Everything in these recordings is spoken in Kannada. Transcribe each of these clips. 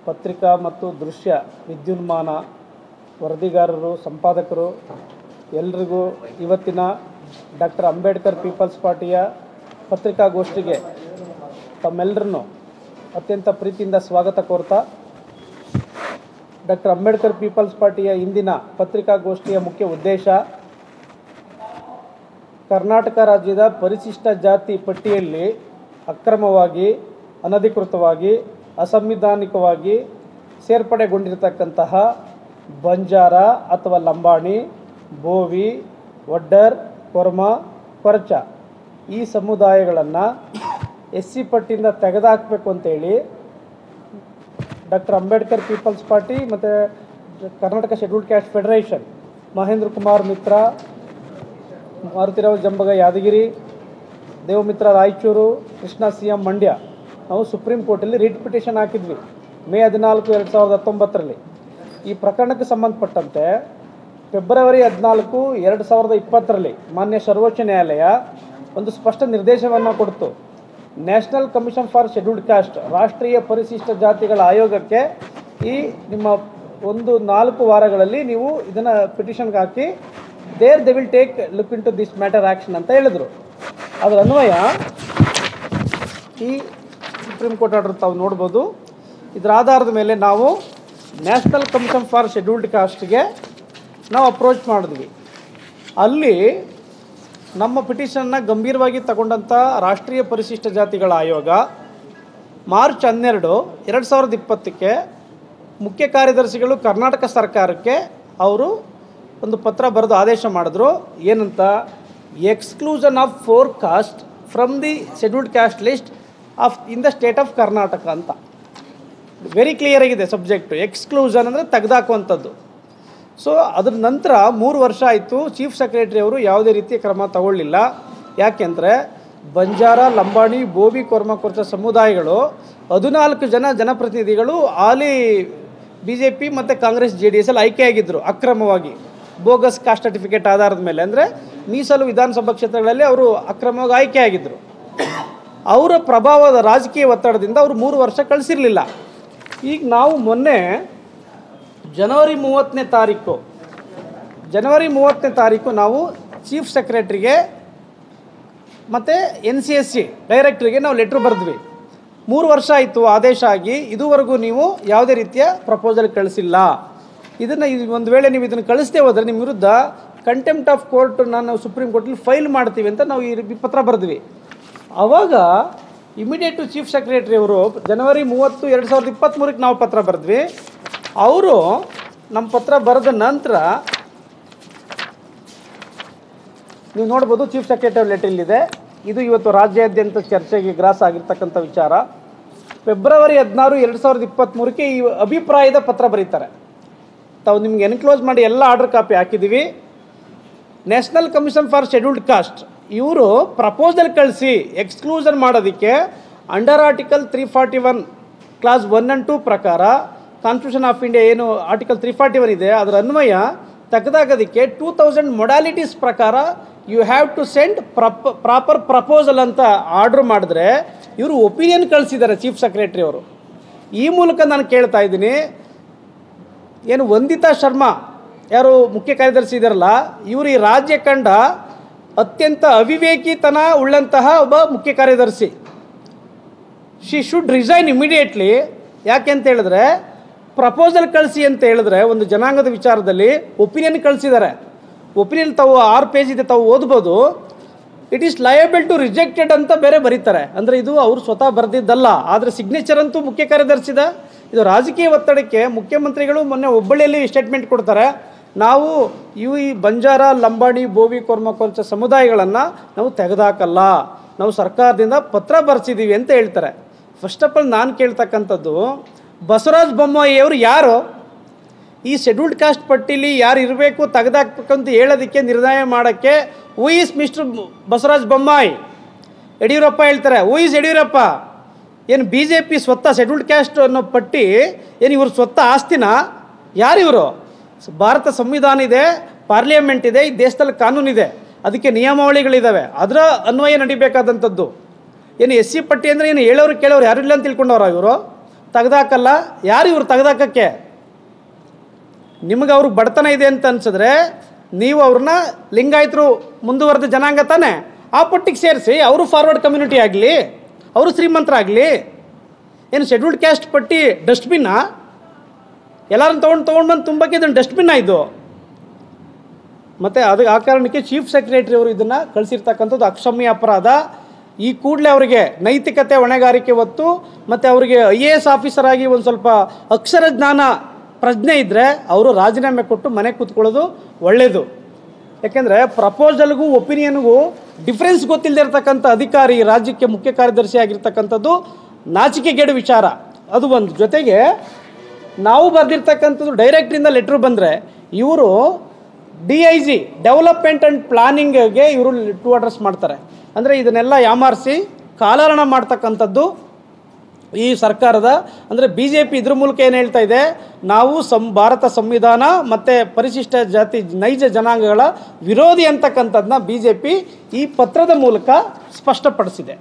ಪತ್ರಿಕಾ ಮತ್ತು ದೃಶ್ಯ ವಿದ್ಯುನ್ಮಾನ ವರದಿಗಾರರು ಸಂಪಾದಕರು ಎಲ್ರಿಗೂ ಇವತ್ತಿನ ಡಾಕ್ಟರ್ ಅಂಬೇಡ್ಕರ್ ಪೀಪಲ್ಸ್ ಪಾರ್ಟಿಯ ಪತ್ರಿಕಾಗೋಷ್ಠಿಗೆ ತಮ್ಮೆಲ್ಲರನ್ನು ಅತ್ಯಂತ ಪ್ರೀತಿಯಿಂದ ಸ್ವಾಗತ ಕೋರ್ತಾ ಡಾಕ್ಟರ್ ಅಂಬೇಡ್ಕರ್ ಪೀಪಲ್ಸ್ ಪಾರ್ಟಿಯ ಇಂದಿನ ಪತ್ರಿಕಾಗೋಷ್ಠಿಯ ಮುಖ್ಯ ಉದ್ದೇಶ ಕರ್ನಾಟಕ ರಾಜ್ಯದ ಪರಿಶಿಷ್ಟ ಜಾತಿ ಪಟ್ಟಿಯಲ್ಲಿ ಅಕ್ರಮವಾಗಿ ಅನಧಿಕೃತವಾಗಿ ಅಸಂವಿಧಾನಿಕವಾಗಿ ಸೇರ್ಪಡೆಗೊಂಡಿರತಕ್ಕಂತಹ ಬಂಜಾರ ಅಥವಾ ಲಂಬಾಣಿ ಬೋವಿ ಒಡ್ಡರ್ ಕೊರ್ಮ ಕೊರಚ ಈ ಸಮುದಾಯಗಳನ್ನು ಎಸ್ ಸಿ ಪಟ್ಟಿಯಿಂದ ತೆಗೆದುಹಾಕಬೇಕು ಅಂತೇಳಿ ಡಾಕ್ಟರ್ ಅಂಬೇಡ್ಕರ್ ಪೀಪಲ್ಸ್ ಪಾರ್ಟಿ ಮತ್ತು Karnataka scheduled caste federation Mahendra Kumar Mitra Marutirao Jambaga Yadagiri Devamitra Raichur Krishna C M Mandya ನಾವು ಸುಪ್ರೀಂ ಕೋರ್ಟಲ್ಲಿ ರಿಟ್ ಪಿಟಿಷನ್ ಹಾಕಿದ್ವಿ ಮೇ ಹದಿನಾಲ್ಕು ಎರಡು ಸಾವಿರದ ಹತ್ತೊಂಬತ್ತರಲ್ಲಿ ಈ ಪ್ರಕರಣಕ್ಕೆ ಸಂಬಂಧಪಟ್ಟಂತೆ ಫೆಬ್ರವರಿ ಹದಿನಾಲ್ಕು ಎರಡು ಸಾವಿರದ ಇಪ್ಪತ್ತರಲ್ಲಿ ಮಾನ್ಯ ಸರ್ವೋಚ್ಚ ನ್ಯಾಯಾಲಯ ಒಂದು ಸ್ಪಷ್ಟ ನಿರ್ದೇಶವನ್ನು ಕೊಡ್ತು national commission for scheduled caste ರಾಷ್ಟ್ರೀಯ ಪರಿಶಿಷ್ಟ ಜಾತಿಗಳ ಆಯೋಗಕ್ಕೆ ಈ ನಿಮ್ಮ ಒಂದು ನಾಲ್ಕು ವಾರಗಳಲ್ಲಿ ನೀವು ಇದನ್ನು ಪಿಟಿಷನ್ಗೆ ಹಾಕಿ there they will take look into this matter action ಅಂತ ಹೇಳಿದರು ಅದರ ಅನ್ವಯ ಈ ಸುಪ್ರೀಂ ಕೋರ್ಟ್ ಆರ್ಡರ್ ತಾವು ನೋಡ್ಬೋದು ಇದರ ಆಧಾರದ ಮೇಲೆ ನಾವು ನ್ಯಾಷನಲ್ ಕಮಿಷನ್ ಫಾರ್ ಶೆಡ್ಯೂಲ್ಡ್ ಕಾಸ್ಟ್ಗೆ ನಾವು ಅಪ್ರೋಚ್ ಮಾಡಿದ್ವಿ ಅಲ್ಲಿ ನಮ್ಮ ಪಿಟಿಷನ್ನ ಗಂಭೀರವಾಗಿ ತಗೊಂಡಂಥ ರಾಷ್ಟ್ರೀಯ ಪರಿಶಿಷ್ಟ ಜಾತಿಗಳ ಆಯೋಗ ಮಾರ್ಚ್ ಹನ್ನೆರಡು ಎರಡು ಸಾವಿರದ ಇಪ್ಪತ್ತಕ್ಕೆ ಮುಖ್ಯ ಕಾರ್ಯದರ್ಶಿಗಳು ಕರ್ನಾಟಕ ಸರ್ಕಾರಕ್ಕೆ ಅವರು ಒಂದು ಪತ್ರ ಬರೆದು ಆದೇಶ ಮಾಡಿದ್ರು ಏನಂತ exclusion of four caste from the scheduled caste list of in the state of Karnataka ಅಂತ ವೆರಿ ಕ್ಲಿಯರ್ ಆಗಿದೆ ಸಬ್ಜೆಕ್ಟು ಎಕ್ಸ್ಕ್ಲೂಷನ್ ಅಂದರೆ ತೆಗೆದಾಕುವಂಥದ್ದು ಸೊ ಅದ್ರ ನಂತರ ಮೂರು ವರ್ಷ ಆಯಿತು ಚೀಫ್ ಸೆಕ್ರೆಟರಿ ಅವರು ಯಾವುದೇ ರೀತಿಯ ಕ್ರಮ ತಗೊಳ್ಳಿಲ್ಲ ಯಾಕೆಂದರೆ ಬಂಜಾರ ಲಂಬಾಣಿ ಬೋಬಿ ಕೊರ್ಮ ಕೊರ್ಚ ಸಮುದಾಯಗಳು ಹದಿನಾಲ್ಕು ಜನ ಜನಪ್ರತಿನಿಧಿಗಳು ಹಾಲಿ ಬಿ ಜೆ ಪಿ ಮತ್ತು ಕಾಂಗ್ರೆಸ್ ಜೆ ಡಿ ಎಸ್ ಅಲ್ಲಿ ಆಯ್ಕೆಯಾಗಿದ್ದರು ಅಕ್ರಮವಾಗಿ ಬೋಗಸ್ ಕಾಸ್ಟ್ ಸರ್ಟಿಫಿಕೇಟ್ ಆಧಾರದ ಮೇಲೆ ಅಂದರೆ ಮೀಸಲು ವಿಧಾನಸಭಾ ಕ್ಷೇತ್ರಗಳಲ್ಲಿ ಅವರು ಅಕ್ರಮವಾಗಿ ಆಯ್ಕೆಯಾಗಿದ್ದರು ಅವರ ಪ್ರಭಾವದ ರಾಜಕೀಯ ಒತ್ತಡದಿಂದ ಅವರು ಮೂರು ವರ್ಷ ಕಳಿಸಿರಲಿಲ್ಲ ಈಗ ನಾವು ಮೊನ್ನೆ ಜನವರಿ ಮೂವತ್ತನೇ ತಾರೀಕು ಜನವರಿ ಮೂವತ್ತನೇ ತಾರೀಕು ನಾವು ಚೀಫ್ ಸೆಕ್ರೆಟ್ರಿಗೆ ಮತ್ತು ಎನ್ ಸಿ ಎಸ್ ಸಿ ಡೈರೆಕ್ಟ್ರಿಗೆ ನಾವು ಲೆಟ್ರ್ ಬರೆದ್ವಿ ಮೂರು ವರ್ಷ ಆಯಿತು ಆದೇಶ ಆಗಿ ಇದುವರೆಗೂ ನೀವು ಯಾವುದೇ ರೀತಿಯ ಪ್ರಪೋಸಲ್ ಕಳಿಸಿಲ್ಲ ಇದನ್ನು ಒಂದು ವೇಳೆ ನೀವು ಇದನ್ನು ಕಳಿಸದೆ ಹೋದರೆ ನಿಮ್ಮ ವಿರುದ್ಧ ಕಂಟೆಂಪ್ಟ್ ಆಫ್ ಕೋರ್ಟ್ ನಾವು ಸುಪ್ರೀಂ ಕೋರ್ಟಲ್ಲಿ ಫೈಲ್ ಮಾಡ್ತೀವಿ ಅಂತ ನಾವು ಈ ಪತ್ರ ಬರೆದ್ವಿ ಆವಾಗ ಇಮಿಡಿಯೇಟ್ ಚೀಫ್ ಸೆಕ್ರೆಟರಿ ಅವರು ಜನವರಿ ಮೂವತ್ತು ಎರಡು ಸಾವಿರದ ಇಪ್ಪತ್ತ್ಮೂರಕ್ಕೆ ನಾವು ಪತ್ರ ಬರೆದ್ವಿ ಅವರು ನಮ್ಮ ಪತ್ರ ಬರೆದ ನಂತರ ನೀವು ನೋಡ್ಬೋದು ಚೀಫ್ ಸೆಕ್ರೆಟರಿ ಲೆಟರ್ ಇಲ್ಲಿದೆ ಇದು ಇವತ್ತು ರಾಜ್ಯಾದ್ಯಂತ ಚರ್ಚೆಗೆ ಗ್ರಾಸ ಆಗಿರ್ತಕ್ಕಂಥ ವಿಚಾರ ಫೆಬ್ರವರಿ ಹದಿನಾರು ಎರಡು ಸಾವಿರದ ಇಪ್ಪತ್ತ್ಮೂರಕ್ಕೆ ಈ ಅಭಿಪ್ರಾಯದ ಪತ್ರ ಬರೀತಾರೆ ತಾವು ನಿಮ್ಗೆ ಎನ್ಕ್ಲೋಸ್ ಮಾಡಿ ಎಲ್ಲ ಆರ್ಡರ್ ಕಾಪಿ ಹಾಕಿದ್ದೀವಿ national commission for scheduled caste ಇವರು ಪ್ರಪೋಸಲ್ ಕಳಿಸಿ ಎಕ್ಸ್ಕ್ಲೂಷನ್ ಮಾಡೋದಕ್ಕೆ under article three forty one clause one and two ಪ್ರಕಾರ ಕಾನ್ಸ್ಟಿಟ್ಯೂಷನ್ ಆಫ್ ಇಂಡಿಯಾ ಏನು ಆರ್ಟಿಕಲ್ ತ್ರೀ ಫಾರ್ಟಿ ಒನ್ ಇದೆ ಅದರ ಅನ್ವಯ ತೆಗೆದಾಕೋದಕ್ಕೆ ಟೂ ತೌಸಂಡ್ ಮೊಡಾಲಿಟೀಸ್ ಪ್ರಕಾರ you have to send prop proper proposal ಅಂತ ಆರ್ಡ್ರ್ ಮಾಡಿದ್ರೆ ಇವರು ಒಪಿನಿಯನ್ ಕಳಿಸಿದ್ದಾರೆ ಚೀಫ್ ಸೆಕ್ರೆಟರಿ ಅವರು ಈ ಮೂಲಕ ನಾನು ಕೇಳ್ತಾ ಇದ್ದೀನಿ ಏನು ವಂದಿತಾ ಶರ್ಮಾ ಯಾರು ಮುಖ್ಯ ಕಾರ್ಯದರ್ಶಿ ಇದಾರಲ್ಲ ಇವರು ಈ ರಾಜ್ಯ ಕಂಡ ಅತ್ಯಂತ ಅವಿವೇಕಿತನ ಉಳ್ಳಂತಹ ಒಬ್ಬ ಮುಖ್ಯ ಕಾರ್ಯದರ್ಶಿ ಶಿ ಶುಡ್ ರಿಸೈನ್ ಇಮಿಡಿಯೇಟ್ಲಿ ಯಾಕೆ ಅಂತ ಹೇಳಿದ್ರೆ ಪ್ರಪೋಸಲ್ ಕಳಿಸಿ ಅಂತ ಹೇಳಿದ್ರೆ ಒಂದು ಜನಾಂಗದ ವಿಚಾರದಲ್ಲಿ ಒಪಿನಿಯನ್ ಕಳಿಸಿದ್ದಾರೆ ಒಪಿನಿಯನ್ ತಾವು ಆರು ಪೇಜ್ ಇದೆ ತಾವು ಓದ್ಬೋದು it is liable to rejected ಅಂತ ಬೇರೆ ಬರೀತಾರೆ ಅಂದರೆ ಇದು ಅವರು ಸ್ವತಃ ಬರೆದಿದ್ದಲ್ಲ ಆದರೆ ಸಿಗ್ನೇಚರ್ ಅಂತೂ ಮುಖ್ಯ ಕಾರ್ಯದರ್ಶಿದ ಇದು ರಾಜಕೀಯ ಒತ್ತಡಕ್ಕೆ ಮುಖ್ಯಮಂತ್ರಿಗಳು ಮೊನ್ನೆ ಹುಬ್ಬಳ್ಳಿಯಲ್ಲಿ ಸ್ಟೇಟ್ಮೆಂಟ್ ಕೊಡ್ತಾರೆ ನಾವು ಇವು ಈ ಬಂಜಾರ ಲಂಬಾಣಿ ಬೋವಿ ಕೊರ್ಮ ಕೊಲ್ಚ ಸಮುದಾಯಗಳನ್ನು ನಾವು ತೆಗೆದಾಕಲ್ಲ ನಾವು ಸರ್ಕಾರದಿಂದ ಪತ್ರ ಬರೆಸಿದ್ದೀವಿ ಅಂತ ಹೇಳ್ತಾರೆ ಫಸ್ಟ್ ಆಫ್ ಆಲ್ ನಾನು ಕೇಳ್ತಕ್ಕಂಥದ್ದು ಬಸವರಾಜ ಬೊಮ್ಮಾಯಿ ಅವರು ಯಾರು ಈ ಶೆಡ್ಯೂಲ್ಡ್ ಕಾಸ್ಟ್ ಪಟ್ಟಿಲಿ ಯಾರು ಇರಬೇಕು ತೆಗೆದಾಕ್ಬೇಕಂತ ಹೇಳೋದಕ್ಕೆ ನಿರ್ಣಯ ಮಾಡೋಕ್ಕೆ who is mister Basavaraj Bommai Yediyurappa ಹೇಳ್ತಾರೆ ಹೂ ಈಸ್ ಯಡಿಯೂರಪ್ಪ ಏನು ಬಿ ಜೆ ಪಿ ಸ್ವತ್ತ ಶೆಡ್ಯೂಲ್ಡ್ ಕ್ಯಾಸ್ಟ್ ಅನ್ನೋ ಪಟ್ಟಿ ಏನು ಇವ್ರ ಸ್ವತ್ತ ಆಸ್ತಿನ ಯಾರು ಇವರು ಭಾರತ ಸಂವಿಧಾನ ಇದೆ ಪಾರ್ಲಿಮೆಂಟ್ ಇದೆ ಈ ದೇಶದಲ್ಲಿ ಕಾನೂನಿದೆ ಅದಕ್ಕೆ ನಿಯಮಾವಳಿಗಳಿದ್ದಾವೆ ಅದರ ಅನ್ವಯ ನಡಿಬೇಕಾದಂಥದ್ದು ಏನು ಎಸ್ ಸಿ ಪಟ್ಟಿ ಅಂದರೆ ಏನು ಹೇಳೋರು ಕೇಳೋರು ಯಾರು ಇಲ್ಲ ಅಂತ ತಿಳ್ಕೊಂಡವ್ರ ಇವರು ತೆಗ್ದಾಕಲ್ಲ ಯಾರು ಇವ್ರು ತೆಗ್ದಾಕಕ್ಕೆ ನಿಮಗೆ ಅವ್ರಿಗೆ ಬಡತನ ಇದೆ ಅಂತ ಅನ್ಸಿದ್ರೆ ನೀವು ಅವ್ರನ್ನ ಲಿಂಗಾಯತರು ಮುಂದುವರೆದ ಜನಾಂಗ ತಾನೆ ಆ ಪಟ್ಟಿಗೆ ಸೇರಿಸಿ ಅವರು ಫಾರ್ವರ್ಡ್ ಕಮ್ಯುನಿಟಿ ಆಗಲಿ ಅವರು ಶ್ರೀಮಂತರಾಗಲಿ ಏನು ಶೆಡ್ಯೂಲ್ಡ್ ಕ್ಯಾಸ್ಟ್ ಪಟ್ಟಿ ಡಸ್ಟ್ಬಿನ್ನಾ ಎಲ್ಲರನ್ನ ತೊಗೊಂಡು ತೊಗೊಂಡು ಬಂದು ತುಂಬಕ್ಕೆ ಇದನ್ನು ಡಸ್ಟ್ಬಿನ್ನ ಇದು ಮತ್ತು ಅದು ಆ ಕಾರಣಕ್ಕೆ ಚೀಫ್ ಸೆಕ್ರೆಟರಿ ಅವರು ಇದನ್ನು ಕಳಿಸಿರ್ತಕ್ಕಂಥದ್ದು ಅಕ್ಷಮ್ಯ ಅಪರಾಧ ಈ ಕೂಡಲೇ ಅವರಿಗೆ ನೈತಿಕತೆ ಹೊಣೆಗಾರಿಕೆ ಹೊತ್ತು ಮತ್ತು ಅವರಿಗೆ ಐ ಎ ಎಸ್ ಆಫೀಸರ್ ಆಗಿ ಒಂದು ಸ್ವಲ್ಪ ಅಕ್ಷರ ಜ್ಞಾನ ಪ್ರಜ್ಞೆ ಇದ್ದರೆ ಅವರು ರಾಜೀನಾಮೆ ಕೊಟ್ಟು ಮನೆ ಕೂತ್ಕೊಳ್ಳೋದು ಒಳ್ಳೆಯದು ಯಾಕೆಂದರೆ ಪ್ರಪೋಸಲ್ಗೂ ಒಪಿನಿಯನ್ಗೂ ಡಿಫ್ರೆನ್ಸ್ ಗೊತ್ತಿಲ್ಲದೆ ಇರತಕ್ಕಂಥ ಅಧಿಕಾರಿ ರಾಜ್ಯಕ್ಕೆ ಮುಖ್ಯ ಕಾರ್ಯದರ್ಶಿ ಆಗಿರ್ತಕ್ಕಂಥದ್ದು ನಾಚಿಕೆಗೇಡು ವಿಚಾರ ಅದು ಒಂದು ಜೊತೆಗೆ ನಾವು ಬರೆದಿರ್ತಕ್ಕಂಥದ್ದು ಡೈರೆಕ್ಟ್ರಿಂದ ಲೆಟ್ರ್ ಬಂದರೆ ಇವರು D I G development and ಪ್ಲಾನಿಂಗ್ಗೆ ಇವರು ಟು ಅಡ್ರೆಸ್ ಮಾಡ್ತಾರೆ ಅಂದರೆ ಇದನ್ನೆಲ್ಲ ಯಾಮಾರಿಸಿ ಕಾಲಹರಣ ಮಾಡ್ತಕ್ಕಂಥದ್ದು ಈ ಸರ್ಕಾರದ ಅಂದರೆ ಬಿ ಜೆ ಪಿ ಇದ್ರ ಮೂಲಕ ಏನು ಹೇಳ್ತಾ ಇದೆ ನಾವು ಸಂ ಭಾರತ ಸಂವಿಧಾನ ಮತ್ತು ಪರಿಶಿಷ್ಟ ಜಾತಿ ನೈಜ ಜನಾಂಗಗಳ ವಿರೋಧಿ ಅಂತಕ್ಕಂಥದ್ದನ್ನ ಬಿ ಜೆ ಪಿ ಈ ಪತ್ರದ ಮೂಲಕ ಸ್ಪಷ್ಟಪಡಿಸಿದೆ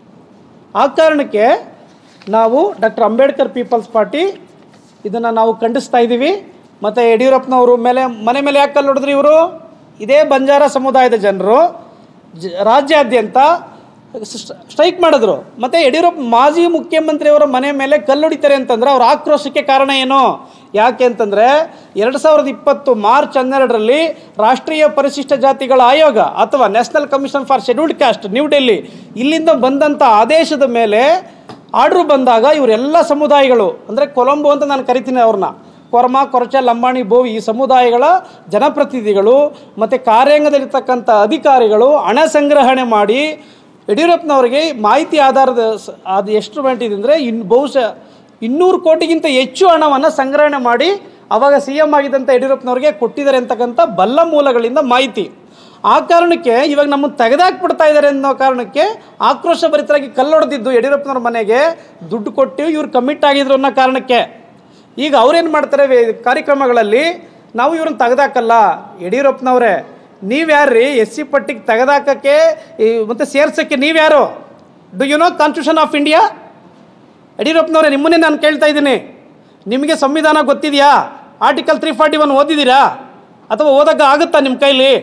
ಆ ಕಾರಣಕ್ಕೆ ನಾವು ಡಾಕ್ಟರ್ ಅಂಬೇಡ್ಕರ್ ಪೀಪಲ್ಸ್ ಪಾರ್ಟಿ ಇದನ್ನು ನಾವು ಖಂಡಿಸ್ತಾ ಇದ್ದೀವಿ ಮತ್ತು ಯಡಿಯೂರಪ್ಪನವರು ಮೇಲೆ ಮನೆ ಮೇಲೆ ಯಾಕೆ ಕಲ್ಲು ಹೊಡೆದ್ರು ಇವರು ಇದೇ ಬಂಜಾರ ಸಮುದಾಯದ ಜನರು ಜ ರಾಜ್ಯಾದ್ಯಂತ ಸ್- ಸ್ಟ್ರೈಕ್ ಮಾಡಿದ್ರು ಮತ್ತು ಯಡಿಯೂರಪ್ಪ ಮಾಜಿ ಮುಖ್ಯಮಂತ್ರಿಯವರ ಮನೆ ಮೇಲೆ ಕಲ್ಲು ಹೊಡಿತಾರೆ ಅಂತಂದ್ರೆ ಅವ್ರ ಆಕ್ರೋಶಕ್ಕೆ ಕಾರಣ ಏನು ಯಾಕೆ ಅಂತಂದರೆ ಎರಡು ಸಾವಿರದ ಇಪ್ಪತ್ತು ಮಾರ್ಚ್ ಹನ್ನೆರಡರಲ್ಲಿ ರಾಷ್ಟ್ರೀಯ ಪರಿಶಿಷ್ಟ ಜಾತಿಗಳ ಆಯೋಗ ಅಥವಾ national commission for scheduled caste New Delhi ಇಲ್ಲಿಂದ ಬಂದಂಥ ಆದೇಶದ ಮೇಲೆ ಆರ್ಡ್ರು ಬಂದಾಗ ಇವರೆಲ್ಲ ಸಮುದಾಯಗಳು ಅಂದರೆ ಕೊಲಂಬೋ ಅಂತ ನಾನು ಕರಿತೀನಿ ಅವ್ರನ್ನ ಕೊರ್ಮ ಕೊರಚ ಲಂಬಾಣಿ ಬೋವಿ ಈ ಸಮುದಾಯಗಳ ಜನಪ್ರತಿನಿಧಿಗಳು ಮತ್ತು ಕಾರ್ಯಾಂಗದಲ್ಲಿರ್ತಕ್ಕಂಥ ಅಧಿಕಾರಿಗಳು ಹಣ ಸಂಗ್ರಹಣೆ ಮಾಡಿ ಯಡಿಯೂರಪ್ಪನವರಿಗೆ ಮಾಹಿತಿ ಆಧಾರದ ಸ- ಅದು ಎಷ್ಟು ಇದೆ ಅಂದರೆ ಇನ್ನು ಬಹುಶಃ ಇನ್ನೂರು ಕೋಟಿಗಿಂತ ಹೆಚ್ಚು ಹಣವನ್ನು ಸಂಗ್ರಹಣೆ ಮಾಡಿ ಅವಾಗ ಸಿ ಎಮ್ ಆಗಿದ್ದಂಥ ಯಡಿಯೂರಪ್ಪನವ್ರಿಗೆ ಕೊಟ್ಟಿದ್ದಾರೆ ಅಂತಕ್ಕಂಥ ಬಲ್ಲ ಮೂಲಗಳಿಂದ ಮಾಹಿತಿ ಆ ಕಾರಣಕ್ಕೆ ಇವಾಗ ನಮ್ಮನ್ನು ತೆಗೆದಾಕ್ಬಿಡ್ತಾ ಇದ್ದಾರೆ ಅನ್ನೋ ಕಾರಣಕ್ಕೆ ಆಕ್ರೋಶ ಭರಿತರಾಗಿ ಕಲ್ಲೊಡೆದಿದ್ದು ಯಡಿಯೂರಪ್ಪನವ್ರ ಮನೆಗೆ ದುಡ್ಡು ಕೊಟ್ಟು ಇವ್ರು ಕಮಿಟ್ ಆಗಿದ್ರು ಅನ್ನೋ ಕಾರಣಕ್ಕೆ ಈಗ ಅವ್ರೇನು ಮಾಡ್ತಾರೆ ವೇ- ಕಾರ್ಯಕ್ರಮಗಳಲ್ಲಿ ನಾವು ಇವ್ರನ್ನ ತೆಗೆದಾಕಲ್ಲ ಯಡಿಯೂರಪ್ಪನವರೇ ನೀವ್ಯಾರ್ರಿ ಎಸ್ ಸಿ ಪಟ್ಟಿಗೆ ತೆಗೆದಾಕಕ್ಕೆ ಈ ಮತ್ತು ಸೇರ್ಸೋಕ್ಕೆ ನೀವ್ಯಾರು do you know constitution of India ಯಡಿಯೂರಪ್ಪನವರೇ ನಿಮ್ಮನ್ನೇ ನಾನು ಕೇಳ್ತಾ ಇದ್ದೀನಿ ನಿಮಗೆ ಸಂವಿಧಾನ ಗೊತ್ತಿದೆಯಾ ಆರ್ಟಿಕಲ್ ತ್ರೀ ಫಾರ್ಟಿ ಒನ್ ಓದಿದ್ದೀರಾ ಅಥವಾ ಓದಕ್ಕೆ ಆಗುತ್ತಾ ನಿಮ್ಮ ಕೈಲಿ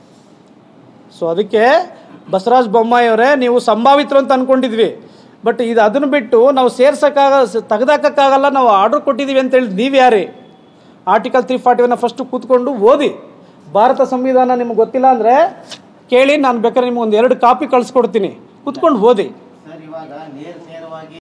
ಸೊ ಅದಕ್ಕೆ ಬಸವರಾಜ ಬೊಮ್ಮಾಯಿ ಅವರೇ ನೀವು ಸಂಭಾವಿತರು ಅಂತ ಅಂದ್ಕೊಂಡಿದ್ವಿ ಬಟ್ ಇದು ಅದನ್ನು ಬಿಟ್ಟು ನಾವು ಸೇರ್ಸೋಕ್ಕಾಗ ತೆಗೆದಾಕಕ್ಕಾಗಲ್ಲ ನಾವು ಆರ್ಡ್ರ್ ಕೊಟ್ಟಿದ್ದೀವಿ ಅಂತ ಹೇಳಿ ನೀವು ಯಾರೇ ಆರ್ಟಿಕಲ್ ತ್ರೀ ಫಾರ್ಟಿ ಒನ್ನ ಫಸ್ಟು ಕೂತ್ಕೊಂಡು ಓದಿ ಭಾರತ ಸಂವಿಧಾನ ನಿಮ್ಗೆ ಗೊತ್ತಿಲ್ಲ ಅಂದರೆ ಕೇಳಿ ನಾನು ಬೇಕಾದ್ರೆ ನಿಮ್ಗೆ ಒಂದು ಎರಡು ಕಾಪಿ ಕಳಿಸ್ಕೊಡ್ತೀನಿ ಕೂತ್ಕೊಂಡು ಓದಿ ಸರ್ ಇವಾಗ ನೇರ